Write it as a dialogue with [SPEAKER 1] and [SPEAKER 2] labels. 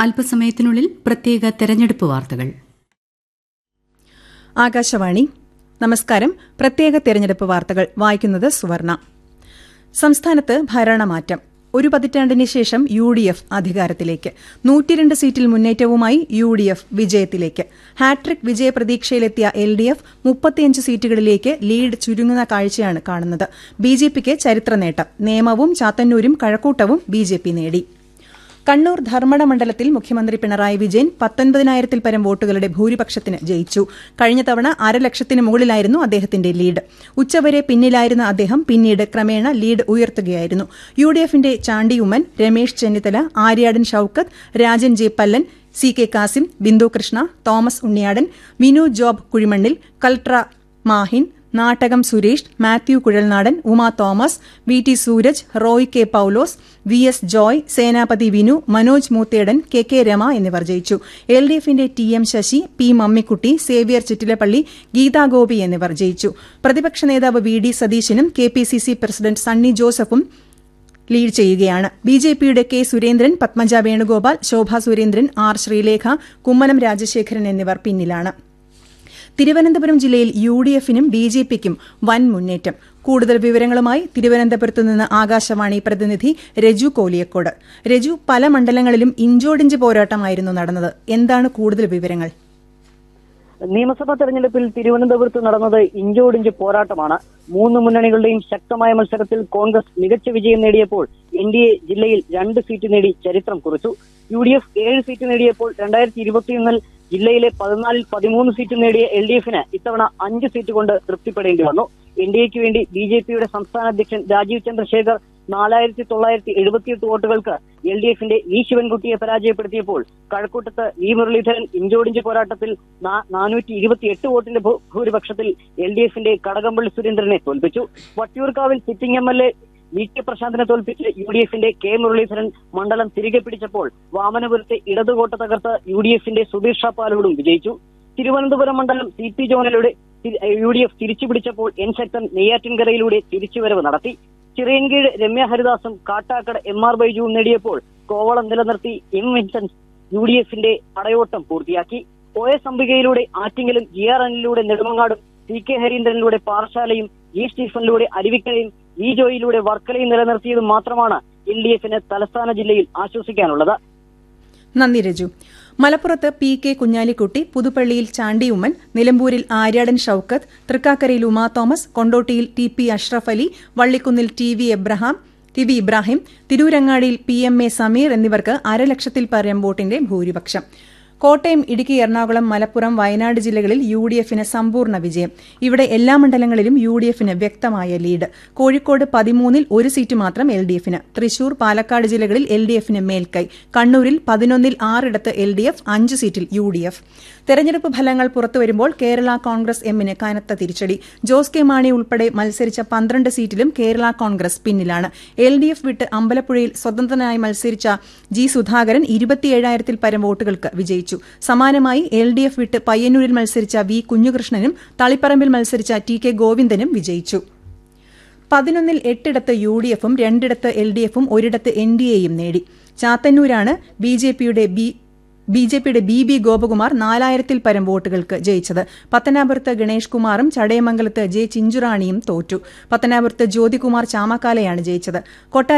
[SPEAKER 1] അല്പസമയത്തിനുള്ളിൽ പ്രത്യേക തെരഞ്ഞെടുപ്പ് വാർത്തകൾ
[SPEAKER 2] ആകാശവാണി നമസ്കാരം പ്രത്യേക തെരഞ്ഞെടുപ്പ് വാർത്തകൾ വായിക്കുന്നത് സുവർണ സംസ്ഥാനത്ത് ഭരണമാറ്റം ഒരു പതിറ്റാണ്ടിന് ശേഷം യു ഡി എഫ് അധികാരത്തിലേക്ക് നൂറ്റിരണ്ട് സീറ്റിൽ മുന്നേറ്റവുമായി യു ഡി എഫ് വിജയത്തിലേക്ക് ഹാട്രിക് വിജയപ്രതീക്ഷയിലെത്തിയ എൽ ഡി എഫ് മുപ്പത്തിയഞ്ച് സീറ്റുകളിലേക്ക് ലീഡ് ചുരുങ്ങുന്ന കാഴ്ചയാണ് കാണുന്നത് ബി ജെ പിക്ക് ചരിത്ര നേട്ടം നേമവും ചാത്തന്നൂരും കഴക്കൂട്ടവും ബി ജെ പി നേടി കണ്ണൂർ ധർമ്മട മണ്ഡലത്തിൽ മുഖ്യമന്ത്രി പിണറായി വിജയൻ പത്തൊൻപതിനായിരത്തിൽ പരം വോട്ടുകളുടെ ഭൂരിപക്ഷത്തിന് ജയിച്ചു കഴിഞ്ഞ തവണ അരലക്ഷത്തിന് മുകളിലായിരുന്നു അദ്ദേഹത്തിന്റെ ലീഡ് ഉച്ചവരെ പിന്നിലായിരുന്ന അദ്ദേഹം പിന്നീട് ക്രമേണ ലീഡ് ഉയർത്തുകയായിരുന്നു യു ഡി എഫിന്റെ ചാണ്ടിയുമ്മൻ Ramesh Chennithala Aryadan Shoukath Rajan J Pallan C K Kasim Bindu Krishna Thomas Unniyadan Vinu Job കുഴിമണ്ണിൽ കൽട്ര Mahin Nattakam Suresh Mathew Kuzhalnadan Uma Thomas V T Sooraj Roy K Paulose V S Joy Senapathi Vinu Manoj Moothedan K K Rama എന്നിവർ ജയിച്ചു എൽ ഡി എഫിന്റെ T M Sasi P Mammikutty Xavier Chittilappally Geetha Gopi എന്നിവർ ജയിച്ചു പ്രതിപക്ഷ നേതാവ് വി ഡി സതീശനും K P C C president Sunny ജോസഫും ലീഡ് ചെയ്യുകയാണ് ബി ജെ പിയുടെ കെ സുരേന്ദ്രൻ പത്മജ വേണുഗോപാൽ ശോഭ സുരേന്ദ്രൻ ആർ ശ്രീലേഖ കുമ്മനം രാജശേഖരൻ എന്നിവർ പിന്നിലാണ് തിരുവനന്തപുരം ജില്ലയിൽ യു ഡി എഫിനും ബി ജെ പിക്കും വൻ മുന്നേറ്റം കൂടുതൽ വിവരങ്ങളുമായി തിരുവനന്തപുരത്ത് നിന്ന് ആകാശവാണി പ്രതിനിധി രജു കോലിയക്കോട് രജു പല മണ്ഡലങ്ങളിലും ഇഞ്ചോടിഞ്ച് പോരാട്ടമായിരുന്നു നടന്നത് എന്താണ് കൂടുതൽ വിവരങ്ങൾ
[SPEAKER 3] നിയമസഭാ തെരഞ്ഞെടുപ്പിൽ തിരുവനന്തപുരത്ത് നടന്നത് ഇഞ്ചോടിഞ്ച് പോരാട്ടമാണ് മൂന്ന് മുന്നണികളുടെയും ശക്തമായ മത്സരത്തിൽ കോൺഗ്രസ് മികച്ച വിജയം നേടിയപ്പോൾ എൻ ഡി എ ജില്ലയിൽ രണ്ട് സീറ്റ് നേടി ചരിത്രം കുറിച്ചു യു ഡി എഫ് ഏഴ് സീറ്റ് നേടിയപ്പോൾ രണ്ടായിരത്തി ഇരുപത്തിയൊന്നിൽ ജില്ലയിലെ പതിനാലിൽ പതിമൂന്ന് സീറ്റ് നേടിയ എൽ ഡി എഫിന് ഇത്തവണ അഞ്ച് സീറ്റ് കൊണ്ട് തൃപ്തിപ്പെടേണ്ടി വന്നു എൻ ഡി എക്ക് വേണ്ടി ബി ജെ പിയുടെ സംസ്ഥാന അധ്യക്ഷൻ രാജീവ് ചന്ദ്രശേഖർ നാലായിരത്തി തൊള്ളായിരത്തി എഴുപത്തിയെട്ട് വോട്ടുകൾക്ക് എൽ ഡി എഫിന്റെ വി ശിവൻകുട്ടിയെ പരാജയപ്പെടുത്തിയപ്പോൾ കഴക്കൂട്ടത്ത് വി മുരളീധരൻ ഇഞ്ചോടിഞ്ച് പോരാട്ടത്തിൽ നാനൂറ്റി ഇരുപത്തിയെട്ട് വോട്ടിന്റെ ഭൂരിപക്ഷത്തിൽ എൽ ഡി എഫിന്റെ കടകംപള്ളി സുരേന്ദ്രനെ തോൽപ്പിച്ചു വട്ടിയൂർക്കാവിൽ sitting M L A V K പ്രശാന്തിനെ തോൽപ്പിച്ച് യു ഡി എഫിന്റെ കെ മുരളീധരൻ മണ്ഡലം തിരികെ പിടിച്ചപ്പോൾ വാമനപുരത്തെ ഇടതുകോട്ട തകർത്ത് യു ഡി എഫിന്റെ സുധീർ ഷാ പാലോടും വിജയിച്ചു തിരുവനന്തപുരം മണ്ഡലം സി പി ജോണിലൂടെ യു ഡി എഫ് തിരിച്ചു പിടിച്ചപ്പോൾ എൻ ശക്തൻ നെയ്യാറ്റിൻകരയിലൂടെ തിരിച്ചുവരവ് നടത്തി ചിറയൻകീഴ് രമ്യ ഹരിദാസും കാട്ടാക്കട എം ആർ ബൈജുവും നേടിയപ്പോൾ കോവളം നിലനിർത്തി എം വിൻസെന്റ് യു ഡി എഫിന്റെ പടയോട്ടം പൂർത്തിയാക്കി ഒ എസ് അംബികയിലൂടെ ആറ്റിങ്ങലും ജി ആർ അനിലൂടെ നെടുമങ്ങാടും സി കെ ഹരീന്ദ്രനിലൂടെ പാറശാലയും ജി സ്റ്റീഫനിലൂടെ അരുവിക്കരയും ഇ ജോയിലൂടെ വർക്കലയും നിലനിർത്തിയതും മാത്രമാണ് എൽ ഡി എഫിന് തലസ്ഥാന ജില്ലയിൽ ആശ്വസിക്കാനുള്ളത്
[SPEAKER 2] നന്ദി രജു മലപ്പുറത്ത് പി കെ കുഞ്ഞാലിക്കുട്ടി പുതുപ്പള്ളിയിൽ ചാണ്ടിയുമ്മൻ നിലമ്പൂരിൽ ആര്യാടൻ ഷൌക്കത്ത് തൃക്കാക്കരയിൽ ഉമാ തോമസ് കൊണ്ടോട്ടിയിൽ ടി പി അഷ്റഫ് അലി വള്ളിക്കുന്നിൽ T V Abraham T V Ibrahim തിരൂരങ്ങാടിയിൽ പി എം എ സമീർ എന്നിവർക്ക് അരലക്ഷത്തിൽ പരം വോട്ടിന്റെ ഭൂരിപക്ഷം കോട്ടയം ഇടുക്കി എറണാകുളം മലപ്പുറം വയനാട് ജില്ലകളിൽ യു ഡി എഫിന് സമ്പൂർണ്ണ വിജയം ഇവിടെ എല്ലാ മണ്ഡലങ്ങളിലും യു ഡി എഫിന് വ്യക്തമായ ലീഡ് കോഴിക്കോട് പതിമൂന്നിൽ ഒരു സീറ്റ് മാത്രം എൽ ഡി എഫിന് തൃശൂർ പാലക്കാട് ജില്ലകളിൽ എൽ ഡി എഫിന് മേൽക്കൈ കണ്ണൂരിൽ പതിനൊന്നിൽ ആറിടത്ത് എൽ ഡി എഫ് അഞ്ച് സീറ്റിൽ യു ഡി എഫ് തെരഞ്ഞെടുപ്പ് ഫലങ്ങൾ പുറത്തുവരുമ്പോൾ കേരള കോൺഗ്രസ് എമ്മിന് കനത്ത തിരിച്ചടി ജോസ് കെ മാണി ഉൾപ്പെടെ മത്സരിച്ച പന്ത്രണ്ട് സീറ്റിലും കേരള കോൺഗ്രസ് പിന്നിലാണ് എൽ ഡി എഫ് വിട്ട് അമ്പലപ്പുഴയിൽ സ്വതന്ത്രനായി മത്സരിച്ച ജി സുധാകരൻ ഇരുപത്തിയേഴായിരത്തിൽ പരം വോട്ടുകൾക്ക് വിജയിച്ചു സമാനമായി എൽ ഡി എഫ് വിട്ട് പയ്യന്നൂരിൽ മത്സരിച്ച വി കുഞ്ഞുകൃഷ്ണനും തളിപ്പറമ്പിൽ മത്സരിച്ച ടി കെ ഗോവിന്ദനും വിജയിച്ചു പതിനൊന്നിൽ എട്ടിടത്ത് യു ഡി എഫും രണ്ടിടത്ത് എൽ ഡി എഫും ഒരിടത്ത് എൻ ഡി എയും നേടി ചാത്തന്നൂരാണ് ബി ജെ പിയുടെ ബി ബി ജെ പിയുടെ ബി ബി ഗോപകുമാർ നാലായിരത്തിൽ പരം വോട്ടുകൾക്ക് ജയിച്ചത് പത്തനാപുരത്ത് ഗണേഷ് കുമാറും ചടയമംഗലത്ത് ജെ ചിഞ്ചുറാണിയും തോറ്റു പത്തനാപുരത്ത് ജ്യോതികുമാർ ചാമക്കാലയാണ് ജയിച്ചത് കൊട്ടാര